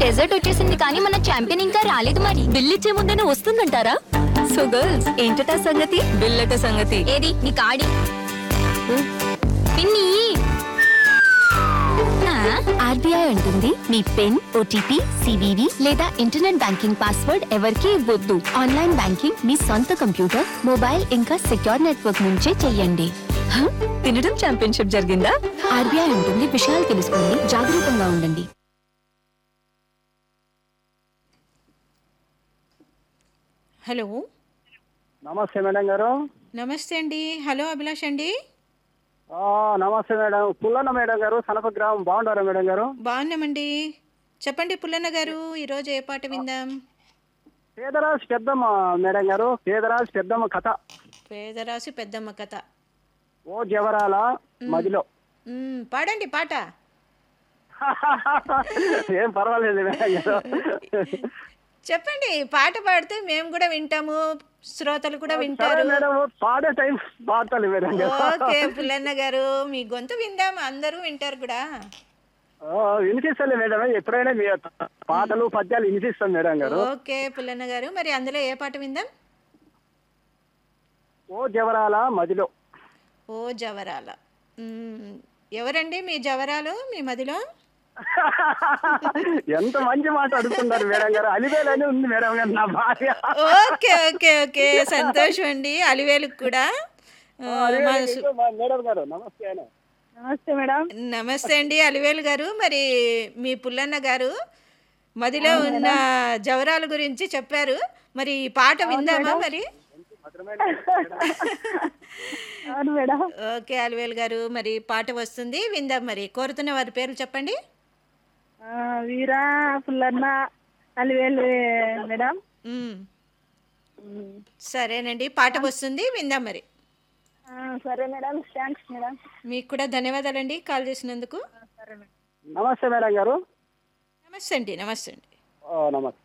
Dessert వచ్చేసింది కానీ మన ఛాంపియన్ ఇంకా రాలేదు మరి బిల్ ఇచ్చే ముందేనే వస్తుందంటారా సో గర్ల్స్ ఏంటట సంగతి బిల్లట సంగతి ఏది నీ కాడి పిన్ని ఆర్బీఐ అంటుంది మీ పిన్ ఓటీపీ సివివి లేదా ఇంటర్నెట్ బ్యాంకింగ్ పాస్వర్డ్ ఎవరికీ ఇవ్వద్దు ఆన్లైన్ బ్యాంకింగ్ మీ సొంత కంప్యూటర్ మొబైల్ ఇంకా సెక్యూర్ నెట్వర్క్ నుంచే చెయ్యండి హ? తినడం ఛాంపియన్షిప్ జరిగిందా ఆర్బీఐ ఉంటుంది విషయాలు తెలుసుకోండి జాగరూకంగా ఉండండి హలో నమస్తే మేడం గారు నమస్తే అండి హలో అభిలాష్ అండి ఆ, నమస్తే మేడం పుల్లన్న మేడం గారు సనప గ్రామం బాగుంటారా మేడం గారు బాగున్నామండి చెప్పండి పుల్లన్న గారు ఈరోజు ఏ పాట విందాం పేదరాజు పెద్దమ్మ మేడం గారు పేదరాజు పెద్దమ్మ కథ పేదరాశి పెద్దమ్మ కథ ఓ జవరాల మదిలో మ్మ్, పాడండి పాట ఏం పర్వాలేదు మేడం గారు చెప్పండి పాట పాడితే మేము కూడా వింటాము శ్రోతలు కూడా సరే వింటారు మేడం పాడే టైం పాడతాను మేడం గారు ఓకే పుల్లన్న గారు మీ గొంతు విందాం అందరూ వింటారు కూడా ఆ, వినిపిస్తాను మేడం ఎప్పుడైనా మీ పాటలు పద్యాలు వినిపిస్తాను మేడం గారు ఓకే పుల్లన్న గారు మరి అందులో ఏ పాట విందాం ఓ జవరాల మదిలో ఓ జవరాల మ్మ్, ఎవరండి మీ జవరాలు మీ మదిలో ఎంత మంచి మాట అడుగుతున్నారు మేడం గారు అలివేలని ఉంది మేడం గారు నా భార్య ఓకే ఓకే ఓకే సంతోషం అండి అలివేలుకు కూడా ఆ, మా సు- మా మేడం గారు నమస్తే అన్న. నమస్తే మేడం నమస్తే అండి అలివేలు గారు మరి మీ పుల్లన్న గారు మదిలో ఉన్న జవరాల గురించి చెప్పారు మరి ఈ పాట విందామా మరి అవును మేడం ఓకే అలివేలు గారు మరి పాట వస్తుంది విందాం మరి కోరుతున్న వారి పేర్లు చెప్పండి ఆ, వీరా పుల్లన్న అలివేలు మేడం మ్మ్. సరేనండి పాట వస్తుంది విందాం మరి ఆ, సరే మేడం థ్యాంక్స్ మేడం మీకు కూడా ధన్యవాదాలండి కాల్ చేసినందుకు నమస్తే మేడం గారు నమస్తే అండి నమస్తే అండి ఓ, నమస్తే